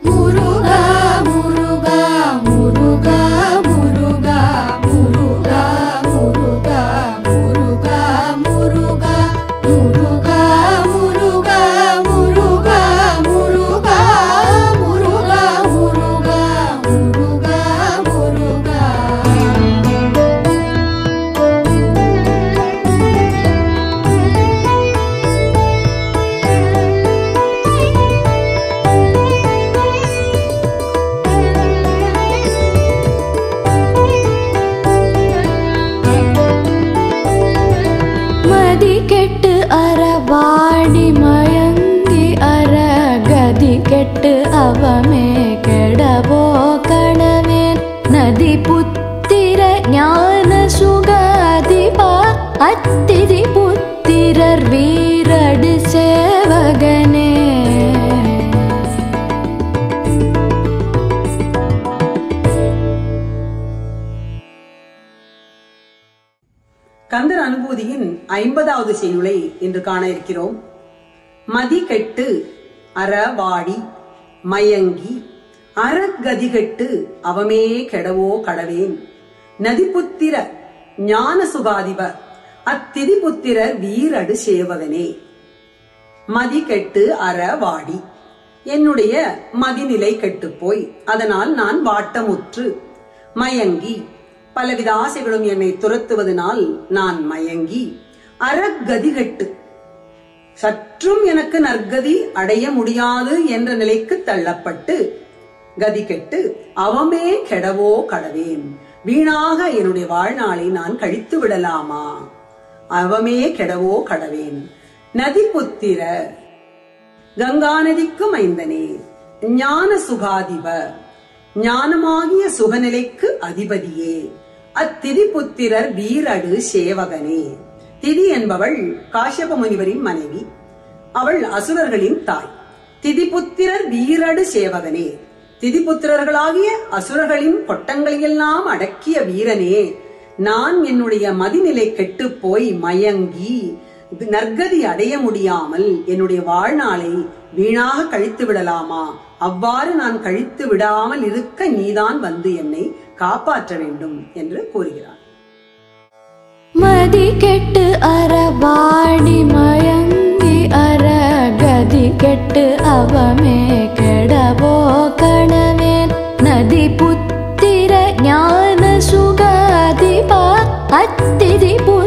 முருகா முருகா முருகா முருகா முருகா முருகா முருகா முருகா முருகா முருகா முருகா முருகா முருகா முருகா முருகா முருகா மதி கெட்டு அறவாடி மயங்கி அற கதி கெட்டு அவமே கெடவோ கடவேன் நதி புத்திர ஞான சுகாதிபா அத்திதி புத்திரர் வீரடு சேவகனே கந்தர் அனுபூதியின் ஐம்பதாவது செய்யுளை இன்று காண இருக்கிறோம் மதி கெட்டு அறவாடி மயங்கி அறகதி கெட்டு அவமே கெடவோ கடவேன் நதிபுத்திர ஞான சுகாதிப அத்திதிபுத்திரர் வீரடு சேவகனே மதி கெட்டு அறவாடி என்னுடைய மதிநிலை கெட்டுப் போய் அதனால் நான் வாட்டமுற்று மயங்கி பலவித ஆசைகளும் என்னை துரத்துவதனால் நான் மயங்கி அறகதிகட்டு சற்றும் எனக்கு நற்கதி அடைய முடியாது என்ற நிலைக்கு தள்ளப்பட்டு கதி கெட்டு அவமே கெடவோ கடவேன் வீணாக என்னுடைய வாழ்நாளை நான் கழித்து விடலாமா அவமே கெடவோ கடவேன் நதி புத்திர கங்கா நதிக்கு மைந்தனே ஞான சுகாதிப ஞானமாகிய சுகநிலைக்கு அதிபதியே அத்திதி புத்திரர் வீரடு சேவகனே திதி என்பவள் காஷ்யப முனிவரின் மனைவி அவள் அசுரர்களின் தாய் திதிபுத்திரர் வீரடு சேவகனே திதிபுத்திரர்களாகிய அசுரர்களின் கொட்டங்களையெல்லாம் அடக்கிய வீரனே நான் என்னுடைய மதிநிலை கெட்டுப் போய் மயங்கி நற்கதி அடைய முடியாமல் என்னுடைய வாழ்நாளை வீணாக கழித்து விடலாமா அவ்வாறு நான் கழித்து விடாமல் இருக்க நீதான் வந்து என்னை காப்பாற்ற வேண்டும் என்று கூறுகிறார் மதி கெட்டு அறவாடி மயங்கி அற கதி கெட்டு அவமே கெடவோ கடவேன் நதி புத்திர ஞான சுகாதிபா அத்திதி புத்திர